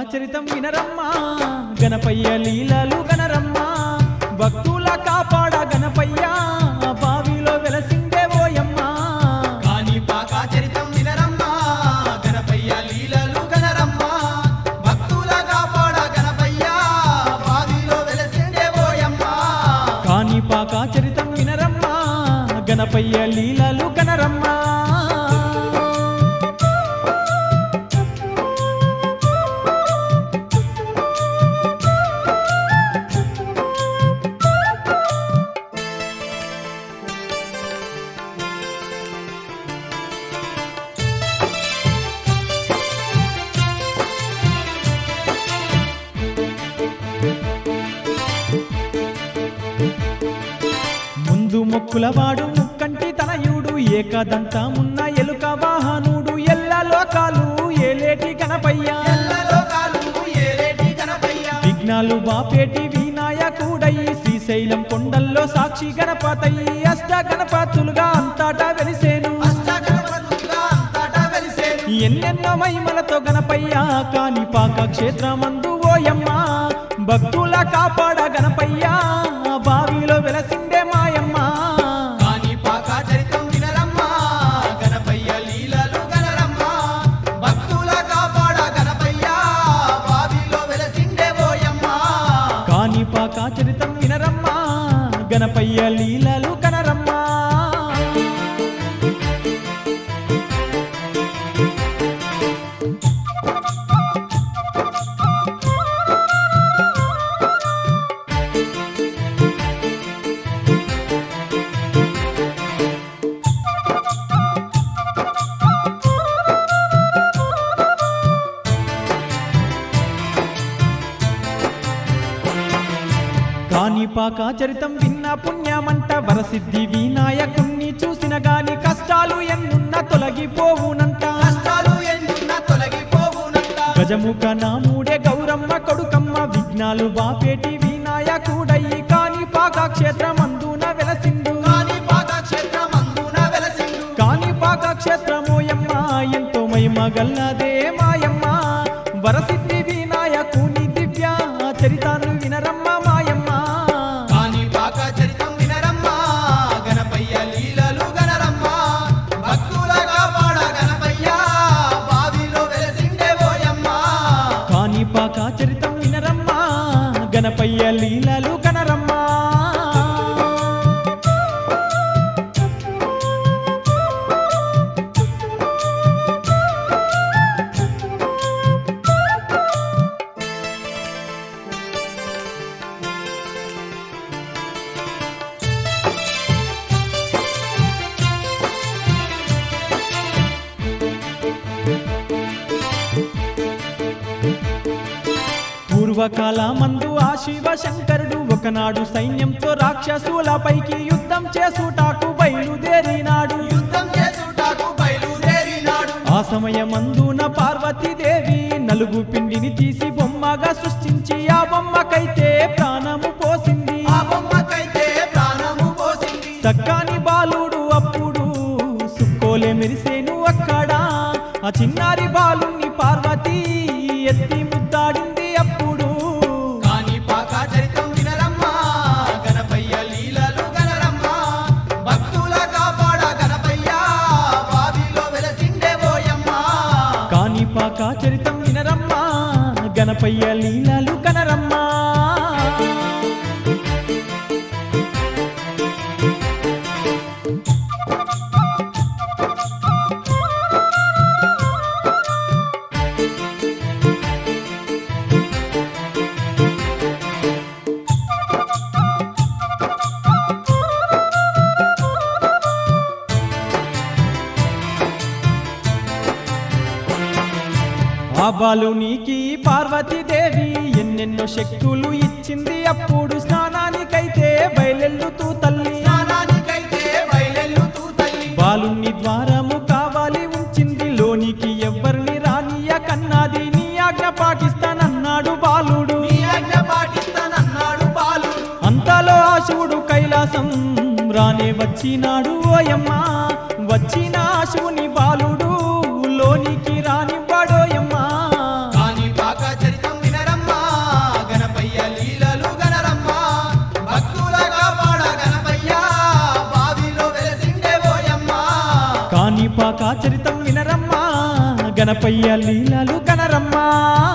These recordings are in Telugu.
చరితం వినరమ్మా గణపయ్య లీలలు గనరమ్మా భక్తుల కాపాడ గణపయ్య బావిలో వెలసిందే ఓయమ్మా కాణిపాక చరితం వినరమ్మా గణపయ్య లీలలు గనరమ్మా భక్తుల కాపాడ గణపయ్య బావిలో వెలసిండే ఓయమ్మా కాణిపాక చరితం వినరమ్మా గణపయ్య లీలలు గనరమ్మా ముందు మొక్కులవాడు ముక్కంటి తనయుడు ఏకదంతమున్న ఎలుక వాహనుడు ఎల్ల లోకాలు ఏలేటి గణపయ్య ఎల్ల లోకాలు ఏలేటి గణపయ్య విఘ్నాలు బాపేటి వినాయకుడయి శ్రీశైలం కొండల్లో సాక్షి గణపతయి అష్ట గణపతులుగా అంతటా వెలిసేను అష్ట గణపతులుగా అంతటా వెలిసేను ఎన్నెన్నో మహిమలతో గణపయ్య కాణిపాక క్షేత్రమందు ఓయమ్మ భక్తుల కాపాడ గణపయ్య బావిలో వెలసిందే మాయమ్మ కాణిపాక చరితం వినరమ్మా గణపయ్య లీలలు గనరమ్మా భక్తుల కాపాడ గణపయ్య బావిలో వెలసిండే ఓయమ్మా కాణిపాక చరితం వినరమ్మా గణపయ్య లీలలు కనరమ్మా కాణిపాక చరితం విన్న పుణ్యమంట వరసిద్ధి వినాయకుణ్ణి చూసిన గాని కష్టాలు ఎన్నున్న తొలగిపోవునంట కష్టాలు ఎన్నున్న తొలగిపోవునంట గజముఖ నాముడే గౌరమ్మ కొడుకమ్మ విఘ్నాలు బాపేటి వినాయకుడయి కాణిపాక క్షేత్రమందున వెలసిండు కాణిపాక క్షేత్రమందున వెలసిండు కాణిపాక క్షేత్రమోయమ్మ ఎంతో మహిమ గల్లదే మాయమ్మ వరసిద్ధి వినాయకుని దివ్య చరితాను వినరమ్మ మాయమ్మ కాణిపాక చరితం వినరమ్మా గణపయ్య లీలలు గనరమ్మా భక్తుల కాపాడ గణపయ్య బావిలో వెలసిండే ఓయమ్మా కాణిపాక చరితం వినరమ్మ గణపయ్య లీలలు కనరమ్మా పూర్వకాల మందు ఆ శివ శంకరుడు ఒకనాడు సైన్యంతో రాక్షసులపైకి యుద్ధం చేసుటాకు బయలుదేరినాడు యుద్ధం చేసుటాకు బయలుదేరినాడు ఆ సమయమందున పార్వతీదేవి నలుగు పిండిని తీసి బొమ్మగా సృష్టించి ఆ బొమ్మకైతే ప్రాణము పోసింది ఆ బొమ్మకైతే ప్రాణము పోసింది సక్కాని బాలుడు అప్పుడు సుక్కోలే మెరిసేను అక్కడ ఆ చిన్నారి బాలుని పార్వతి ఎత్తి ముద్దాడింది అప్పుడు కాణిపాక చరితం వినరమ్మా గణపయ్య లీలలు గనరమ్మా భక్తుల కాపాడ గణపయ్య బావిలో వెలసిండే ఓయమ్మా కాణిపాక చరితం వినరమ్మా గణపయ్య లీలలు కనరమ్మా ఆ బాలునికి పార్వతీదేవి ఎన్నెన్నో శక్తులు ఇచ్చింది అప్పుడు స్నానానికైతే బయలెల్లుతూ తల్లి స్నానానికైతే బయలెల్లుతూ తల్లి బాలుని ద్వారము కావాలి ఉంచింది లోనికి ఎవ్వరిని రానియ కన్నాది నీ ఆజ్ఞ పాటిస్తానన్నాడు బాలుడు నీ ఆజ్ఞ పాటిస్తానన్నాడు బాలుడు అంతలో ఆ శివుడు కైలాసం రానే వచ్చినాడు ఓయమ్మ వచ్చిన ఆ శివుని బాలుడు లోనికి రానివ్వడోయమ్మ కాణిపాక చరితం గణపయ్య లీలలు కనరమ్మా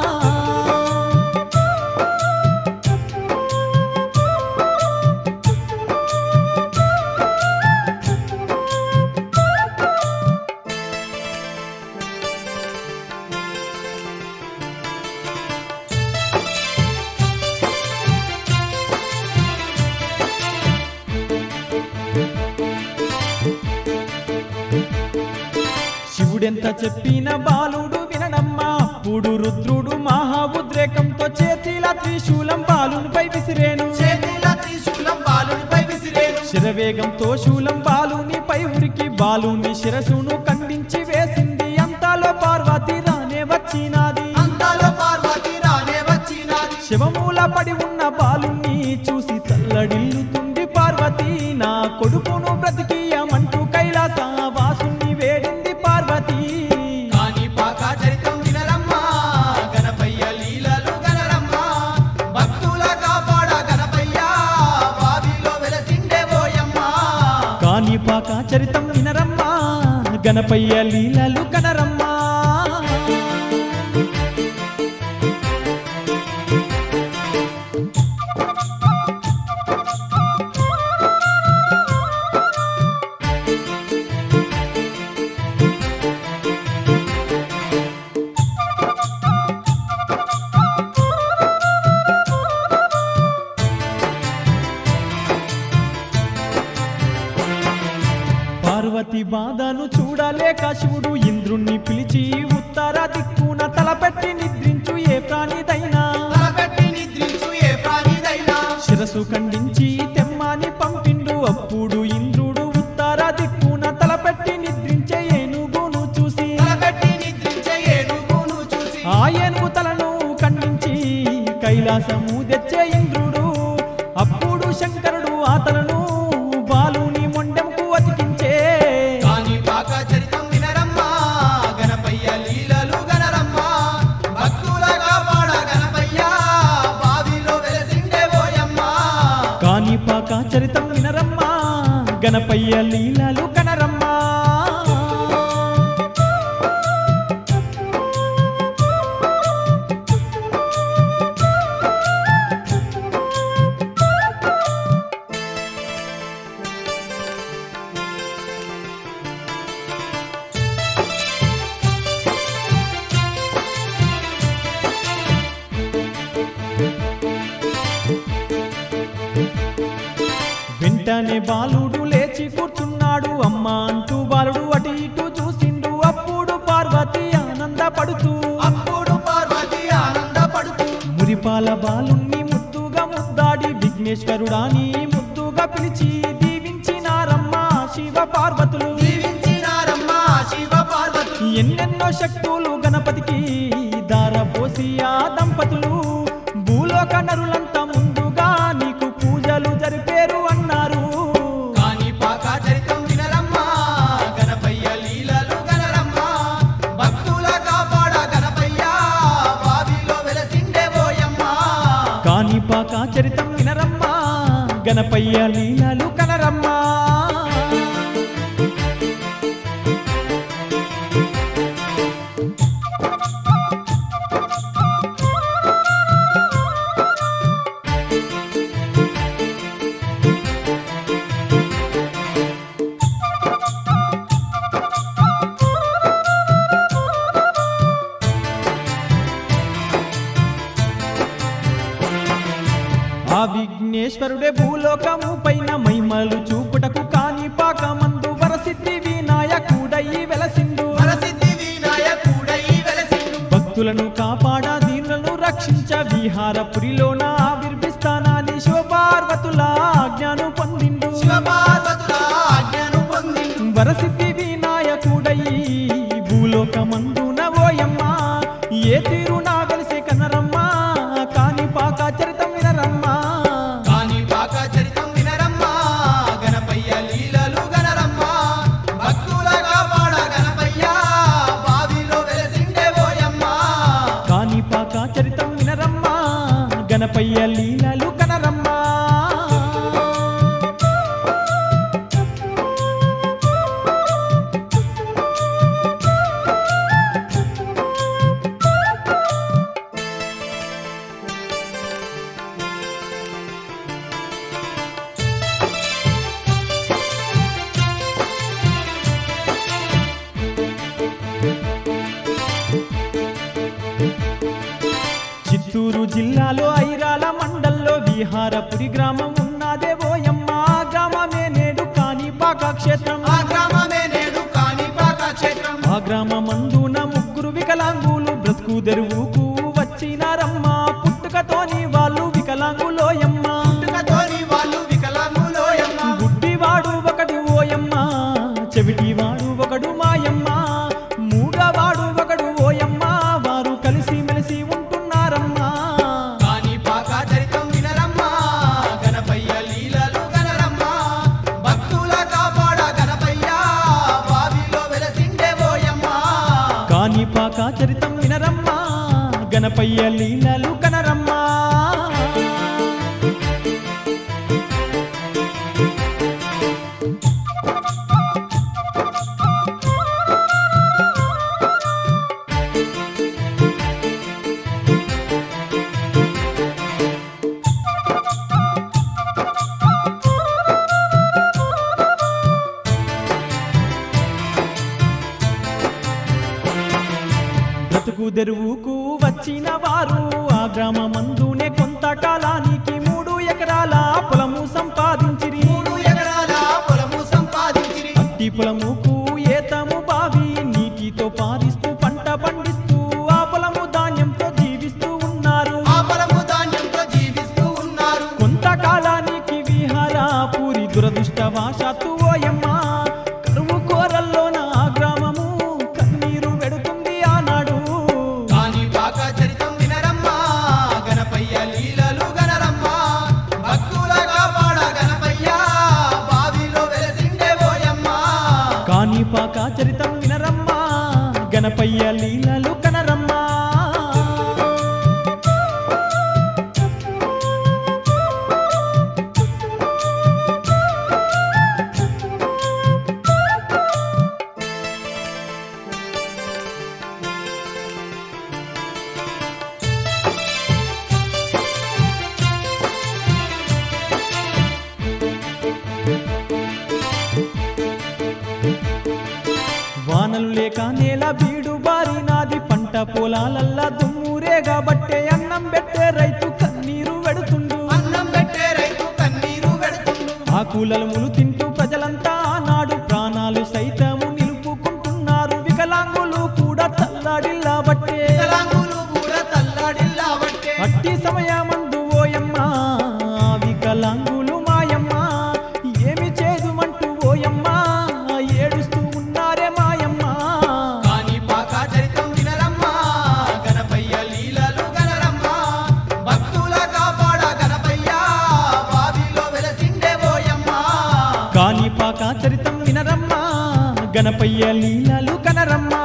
శివుడెంత చెప్పిన బాలుడు వినడమ్మా అప్పుడు రుద్రుడు మహా ఉద్రేకంతో చేతిల త్రిశూలం బాలునిపై విసిరేను చేతిల త్రిశూలం బాలునిపై విసిరేను శిరవేగంతో శూలం బాలునిపై ఉరికి బాలుని శిరసును ఖండించి వేసింది అంతలో పార్వతి రానే వచ్చినాది అంతలో పార్వతి రానే వచ్చినాది శివమూల పడి ఉన్న బాలుని చూసి తల్లడిల్లుతుంది పార్వతి నా కొడుకును బ్రతికియమంటూ కైలాస వాసుని వేడింది పార్వతి కాని పాక చరితం వినరమ్మా గణపయ్య లీలలు గనరమ్మా భక్తుల కాపాడ గణపయ్య బావిలో వెలసిండే ఓయమ్మా కాని పాక చరితం వినరమ్మా గణపయ్య లీలలు కనరమ్మా పార్వతి బాధను చూడలేక శివుడు ఇంద్రుణ్ణి పిలిచి ఉత్తర దిక్కున తలపెట్టి నిద్రించు ఏ ప్రాణిదైనా తలపెట్టి నిద్రించు ఏ ప్రాణిదైనా శిరసు ఖండించి తెమ్మాని పంపిండు అప్పుడు ఇంద్రుడు ఉత్తర దిక్కున తలపెట్టి నిద్రించే ఏనుగును చూసి తలపెట్టి నిద్రించే ఏనుగును చూసి ఆ ఏనుగు తలను ఖండించి కైలాసము తెచ్చే ఇంద్రుడు అప్పుడు శంకరుడు ఆ తలను బాలుని మొండెంకు అతికించే కాని పాక చరితం వినరమ్మా గణపయ్య లీలలు గనరమ్మా భక్తుల కాపాడ గణపయ్య బావిలో వెలసిండే ఓయమ్మా కాని పాక చరితం వినరమ్మా గణపయ్య లీలలు కనరమ్మా వెంటనే బాలుడు లేచి కూర్చున్నాడు అమ్మ అంటూ బాలుడు అటు ఇటు చూసిండు అప్పుడు పార్వతి ఆనందపడుతూ అప్పుడు పార్వతి ఆనందపడుతూ మురిపాల బాలుణ్ణి ముద్దుగా ముద్దాడి విఘ్నేశ్వరుడాని ముద్దుగా పిలిచి దీవించినారమ్మ శివ పార్వతులు దీవించినారమ్మా శివ పార్వతులు ఎన్నెన్నో శక్తులు గణపతికి దారపోసి ఆ దంపతులు భూలోక నరులంతా ముందుగా నీకు పూజలు జరిపేరు అన్నారు కాని పాక చరితం వినరమ్మా గణపయ్య లీలలు గనరమ్మా భక్తుల కాపాడ గణపయ్య బావిలో వెలసిండే ఓయమ్మా కాణిపాక చరితం వినరమ్మా గణపయ్య లీలలు కనరమ్మా ఆ విఘ్నేశ్వరుడే భూలోకము పైన మహిమలు చూపుటకు కాణిపాక మందు వరసిద్ధి వినాయకుడయి వెలసిండు వరసిద్ధి వినాయకుడై వెలసిండు భక్తులను కాపాడ దీనులను రక్షించ విహారపురిలోన ఆవిర్భిస్తానాని శివపార్వతుల ఆజ్ఞను పొందిండు శివపార్వతుల ఆజ్ఞను పొందిండు వరసిద్ధి వినాయకుడయి భూలోకమందున ఓయమ్మ ఏ తీరు నా వెలిసే కనరమ్మా కాని పాక చరితం వినరమ్మా కాని పాక చరితం వినరమ్మా గణపయ్య లీలలు గనరమ్మా భక్తుల కాపాడ గణపయ్య బావిలో వెలసిండే ఓయమ్మా కాని పాక చరితం వినరమ్మా గణపయ్య లీలలు కనరమ్మా మందారపురి గ్రామం ఉన్నదే ఓయమ్మ ఆ గ్రామమే నేడు కాణిపాక క్షేత్రం ఆ గ్రామమే నేడు కాణిపాక క్షేత్రం ఆ గ్రామమందున ముగ్గురు వికలాంగులు బ్రతుకు తెరువుకు వచ్చినారమ్మ పుట్టుకతోని వాళ్ళు వికలాంగులోయమ్మ పుట్టుకతోని వాళ్ళు వికలాంగులోయమ్మ గుడ్డివాడు ఒకడు ఓయమ్మ చెవిటివాడు ఒకడు మాయమ్మ మూగవాడు ఒకడు ఓయమ్మ వారు కలిసి మెలిసి ఉంటున్నారమ్మా కాణిపాక చరితం వినరమ్మా గణపయ్య లీలలు గనరమ్మా భక్తుల కాపాడ గణపయ్య బావిలో వెలసిండే పోయమ్మా కాణిపాక చరితం వినరమ్మా గణపయ్య లీలలు కనరమ్మా బ్రతుకు తెరువుకు వచ్చిన వారు ఆ గ్రామమందునే కొంతకాలానికి మూడు ఎకరాల పొలము సంపాదించిరి మూడు ఎకరాల పొలము సంపాదించిరి అట్టి పొలముకు ఏతము బావి నీటితో పారిస్తూ పంట పండిస్తూ ఆ పొలము ధాన్యంతో జీవిస్తూ ఉన్నారు ఆ పొలము ధాన్యంతో జీవిస్తూ ఉన్నారు కొంతకాలానికి విహారాపురి దురదృష్టవాశాత్తు ఓయమ్మ కరువు కోరల్లోన ఆ గ్రామము కన్నీరు వెడుతుంది ఆనాడు కాణిపాక చరితం వినరమ్మా గణపయ్య లీలలు గనరమ్మా భక్తుల కాపాడ గణపయ్య బావిలో వెలసిండే పోయమ్మా కాణిపాక చరితం వినరమ్మా గణపయ్య లీలలు కనరమ్మా వానలు లేక నేల బీడు బారినాది పంట పొలాలల్లా దుమ్మురే కాబట్టే అన్నం పెట్టే రైతు కన్నీరు వెడుతుండు అన్నం పెట్టే రైతు కన్నీరు వెడుతుండు ఆకులములు తింటూ ప్రజలంతా ఆనాడు ప్రాణాలు సైతము నిలుపుకుంటున్నారు వికలాంగులు కూడా తల్లాడిల్లా బట్టే వికలాంగులు కూడా తల్లాడిల్లాబట్టే అట్టి సమయమందు ఓయమ్మ ఆ వికలాంగులు మాయమ్మ ఏమి చేదుమంటూ ఓయమ్మ ఏడుస్తూ ఉన్నారే మాయమ్మ కాణిపాక చరితం వినరమ్మా గణపయ్య లీలలు గనరమ్మా భక్తుల కాపాడ గణపయ్య బావిలో వెలసిండే పోయమ్మా కాణిపాక చరితం వినరమ్మా గణపయ్య లీలలు కనరమ్మా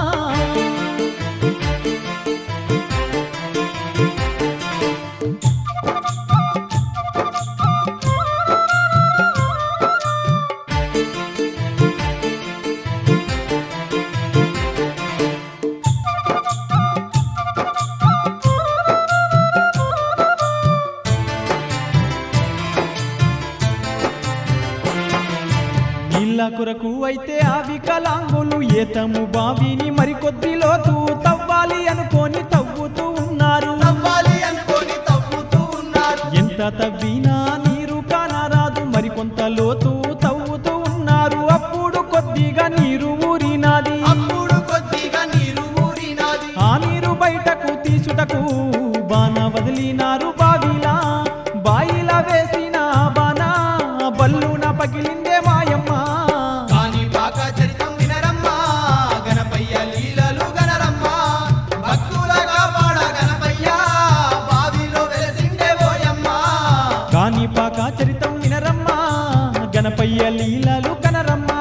నీళ్ళ కొరకు అయితే ఆ వికలాంగులు ఏతము బావిని మరికొద్ది లోతు తవ్వాలి అనుకొని తవ్వుతూ ఉన్నారు తవ్వాలి అనుకొని తవ్వుతూ ఉన్నారు ఎంత తవ్వినా నీరు కానరాదు మరికొంత లోతు తవ్వుతూ ఉన్నారు అప్పుడు కొద్దిగా నీరు ఊరినాది అప్పుడు కొద్దిగా నీరు ఊరినాది ఆ నీరు బయటకు తీసుటకు బాణ వదిలినారు బావిలా బాయిలా వేసిన బాణ బల్లున పగిలిందే మాయమ్మ కాణిపాక చరితం వినరమ్మా గణపయ్య లీలలు గనరమ్మా భక్తుల కాపాడ గణపయ్య బావిలో వెలసిండే పోయమ్మా కాణిపాక చరితం వినరమ్మా గణపయ్య లీలలు కనరమ్మా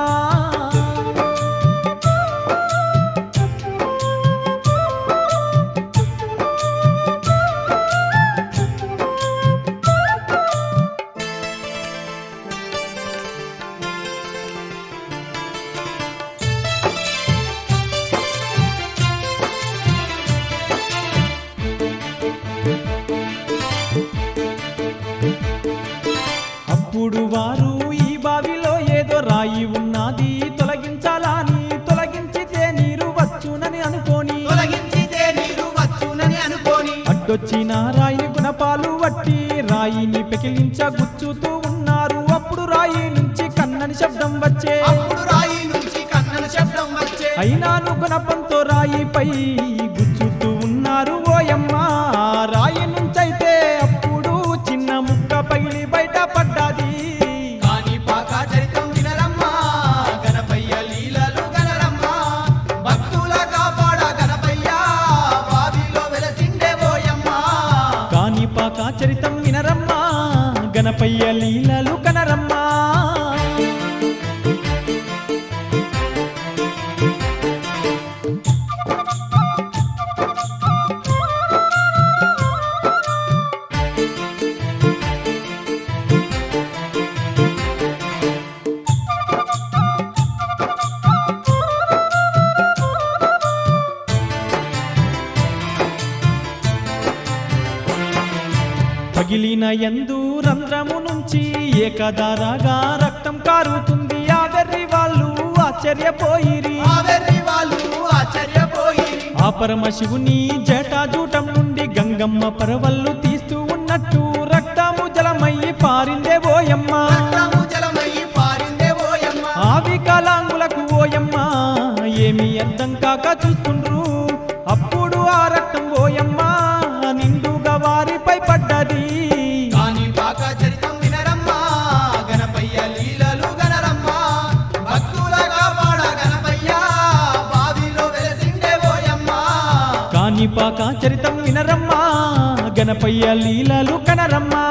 అప్పుడు వారు ఈ బావిలో ఏదో రాయి ఉన్నది తొలగించాలని తొలగించితే నీరు వచ్చునని అనుకోని తొలగించితే నీరు వచ్చునని అనుకోని అడ్డొచ్చిన రాయిని గుణపాలు వట్టి రాయి రాయిని పెకిలించ గుచ్చుతూ ఉన్నారు అప్పుడు రాయి నుంచి కన్నని శబ్దం వచ్చే అప్పుడు రాయి నుంచి కన్నన శబ్దం వచ్చే అయినాను గుణపంతో రాయిపై గుచ్చుతూ ఉన్నారు ఓయమ్మ రాయి నుంచైతే అప్పుడు చిన్న ముక్క పగిలి బయట పడ్డది కాని పాక చరితం వినరమ్మా గణపయ్య లీలలు గనరమ్మా భక్తుల కాపాడ గణపయ్య బావిలో వెలసిండే పోయమ్మా కాని పాక చరితం వినరమ్మా గణపయ్య లీలలు కనరమ్మా పగిలిన ఎందు రంధ్రము నుంచి ఏకధారగా రక్తం కారుతుంది ఆ వెర్రి వాళ్ళు ఆశ్చర్యపోయిరి ఆ వెర్రి వాళ్ళు ఆశ్చర్యపోయి ఆ పరమశివుని జటాజూటం నుండి గంగమ్మ పరవళ్ళు తీస్తూ ఉన్నట్టు రక్తము జలమయ్యి పారిందే ఓయమ్మ రక్తము జలమయ్యి పారిందే పోయమ్మా ఆ వికలాంగులకు ఓయమ్మ ఏమి అర్థం కాక చూస్తుండ్రు అప్పుడు ఆ రక్తం ఓయమ్మ నిండుగా వారిపై పడ్డది కాని పాక చరితం వినరమ్మా గణపయ్య లీలలు గనరమ్మా భక్తుల కాపాడ గణపయ్య బావిలో వెలసిండే పోయమ్మా కాణిపాక చరితం వినరమ్మా గణపయ్య లీలలు కనరమ్మా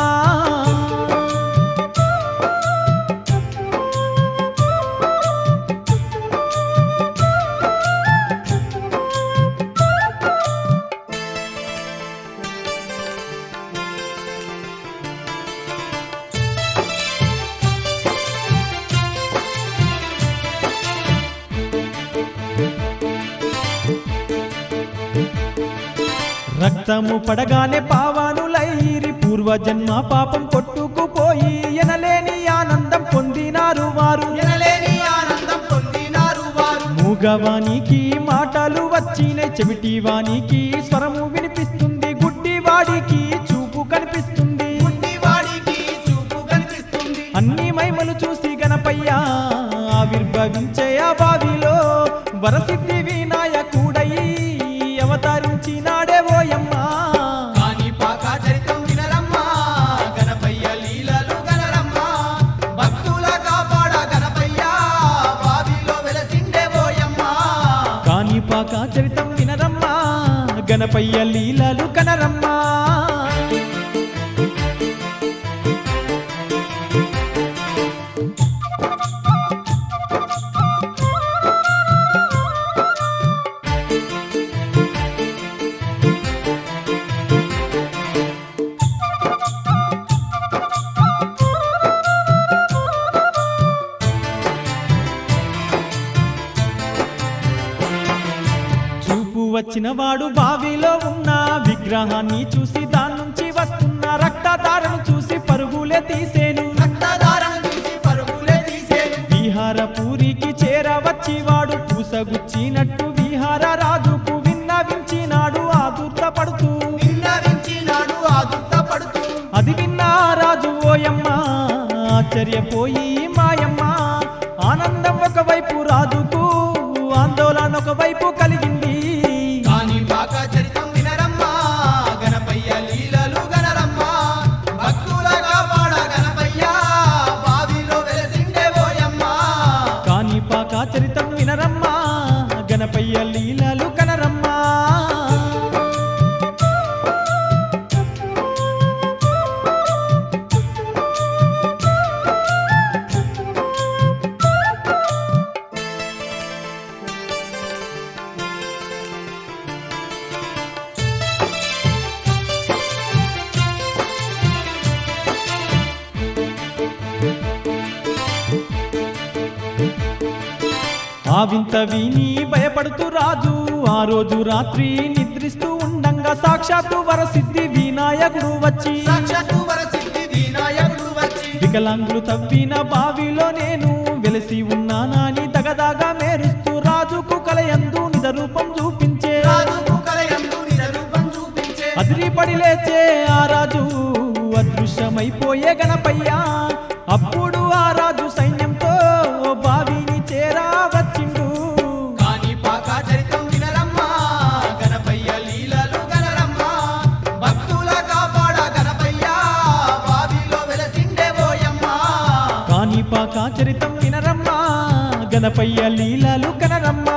రక్తము పడగానే పావానులైరి పూర్వజన్మ పాపం కొట్టుకుపోయి ఎనలేని ఆనందం పొందినారు వారు ఎనలేని ఆనందం పొందినారు వారు మూగవానికి మాటలు వచ్చిన చెవిటివానికి స్వరము వినిపిస్తుంది గుడ్డివాడికి చూపు కనిపిస్తుంది గుడ్డివాడికి చూపు కనిపిస్తుంది అన్ని మైమలు చూసి గణపయ్య ఆవిర్భవించే ఆ బావిలో వరసిద్ధి వినాయకుడై అవతరించినాడే ఓయమ్మ కాని పాక చరితం వినరమ్మా గణపయ్య లీలలు గనరమ్మా భక్తుల కాపాడ గణపయ్య బావిలో వెలసిండే పోయమ్మా కాణిపాక చరితం వినరమ్మా గణపయ్య లీలలు కనరమ్మా చూపు వచ్చిన వాడు బావిలో ఉన్న విగ్రహాన్ని చూసి దాని నుంచి వస్తున్న రక్తధారను చూసి పరుగులే తీసేను రక్తధారను చూసి పరుగులే తీసేను విహారపూరికి చేరవచ్చి వాడు పూసగుచ్చినట్టు విహార రాజుకు విన్నవించినాడు ఆదుర్తపడుతూ విన్నవించినాడు ఆదుర్త పడుతూ అది విన్న రాజు ఓయమ్మ ఆశ్చర్యపోయి మాయమ్మ ఆనందం ఒకవైపు రాజుకు ఆందోళన ఒకవైపు కలిగింది కాని పాక చరితం వినరమ్మా గణపయ్య లీలలు గనరమ్మా భక్తుల కాపాడ గణపయ్య బావిలో వెలసిండే పోయమ్మా కాణిపాక చరితం వినరమ్మా గణపయ్య లీలలు కనరమ్మా ఆ వింత విని భయపడుతూ రాజు ఆ రోజు రాత్రి నిద్రిస్తూ ఉండంగా సాక్షాత్తు వరసిద్ధి వినాయకుడు వచ్చి సాక్షాత్తు వరసిద్ధి వినాయకుడు వచ్చి వికలాంగులు తవ్విన బావిలో నేను వెలసి ఉన్నానని దగదాగా మేరుస్తూ రాజుకు కలయందు నిజ రూపం చూపించే రాజుకు కలయందు నిజ రూపం చూపించే అదిరిపడి లేచే ఆ రాజు అదృశ్య అదృశ్యమైపోయే గణపయ్య అప్పుడు ఆ రాజు సైన్యంతో బావిని చేరా వచ్చిండు కాని పాక చరితం వినరమ్మా గణపయ్య లీలలు గనరమ్మా భక్తుల కాపాడ గణపయ్య బావిలో వెలసిండే పోయమ్మా కాణిపాక చరితం వినరమ్మా గణపయ్య లీలలు కనరమ్మా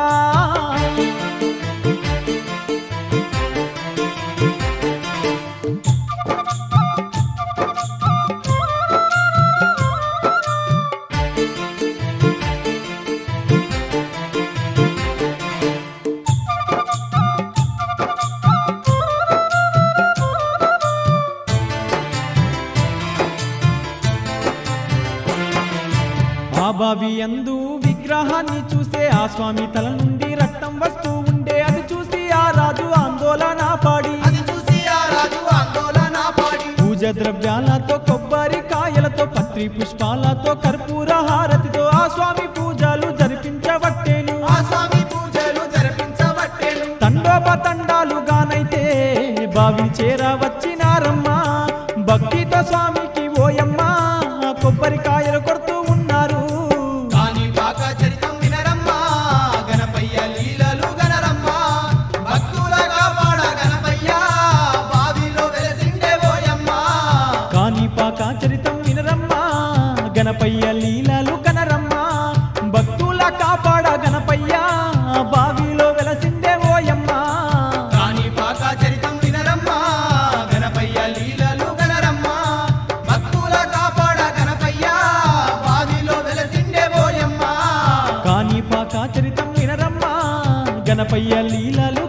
ఆ బావి అందు విగ్రహాన్ని చూసే ఆ స్వామి తల నుండి రక్తం వస్తూ ఉండే అది చూసి ఆ రాజు ఆందోళన పాడి అది చూసి ఆ రాజు ఆందోళన పాడి పూజ ద్రవ్యాలతో కొబ్బరి కాయలతో పత్రి పుష్పాలతో కర్పూర హారతితో ఆ స్వామి పూజలు జరిపించవట్టేను ఆ స్వామి పూజలు జరిపించబట్టేను తండోపతండాలుగానైతే బావిని చేర వచ్చినారమ్మా భక్తితో స్వామికి ఓయమ్మా కొబ్బరికాయలు కొడుతూ ఉన్నారు కాని పాక చరితం వినరమ్మా గణపయ్య లీలలు గనరమ్మా భక్తుల కాపాడ గణపయ్య బావిలో వెలసిండే పోయమ్మా కాణిపాక చరితం వినరమ్మా గణపయ్య లీలలు కనరమ్మా భక్తుల కాపాడ గణపయ్య బావిలో వెలసిందే ఓయమ్మా కాని పాక చరితం వినరమ్మా గణపయ్య లీలలు గనరమ్మా భక్తుల కాపాడ గణపయ్య బావిలో వెలసిండే పోయమ్మా కాణిపాక చరితం వినరమ్మా గణపయ్య లీలలు